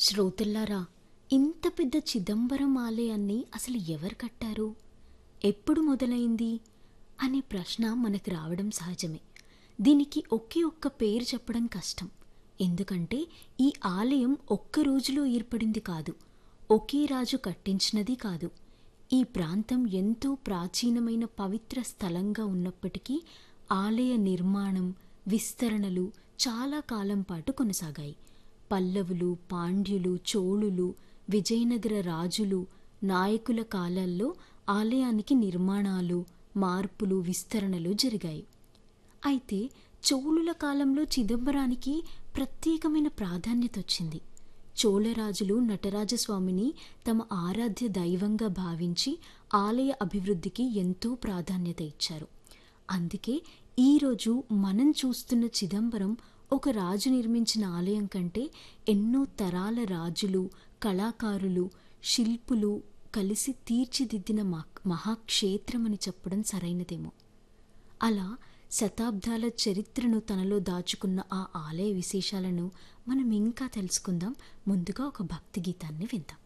శ్రోతల్లారా ఇంత పెద్ద చిదంబరం ఆలయాన్ని అసలు ఎవరు కట్టారు ఎప్పుడు మొదలైంది అనే ప్రశ్న మనకు రావడం సహజమే దీనికి ఒకే ఒక్క పేరు చెప్పడం కష్టం ఎందుకంటే ఈ ఆలయం ఒక్క రోజులో ఏర్పడింది కాదు ఒకే రాజు కట్టించినది కాదు ఈ ప్రాంతం ఎంతో ప్రాచీనమైన పవిత్ర స్థలంగా ఉన్నప్పటికీ ఆలయ నిర్మాణం విస్తరణలు చాలా కాలం పాటు కొనసాగాయి పల్లవులు పాండ్యులు చోళులు విజయనగర రాజులు నాయకుల కాలాల్లో ఆలయానికి నిర్మాణాలు మార్పులు విస్తరణలు జరిగాయి అయితే చోళుల కాలంలో చిదంబరానికి ప్రత్యేకమైన ప్రాధాన్యత వచ్చింది చోళరాజులు నటరాజస్వామిని తమ ఆరాధ్య దైవంగా భావించి ఆలయ అభివృద్ధికి ఎంతో ప్రాధాన్యత ఇచ్చారు అందుకే ఈరోజు మనం చూస్తున్న చిదంబరం ఒక రాజు నిర్మించిన ఆలయం కంటే ఎన్నో తరాల రాజులు కళాకారులు శిల్పులు కలిసి తీర్చిదిద్దిన మహాక్షేత్రమని చెప్పడం సరైనదేమో అలా శతాబ్దాల చరిత్రను తనలో దాచుకున్న ఆ ఆలయ విశేషాలను మనం ఇంకా తెలుసుకుందాం ముందుగా ఒక భక్తి గీతాన్ని విందాం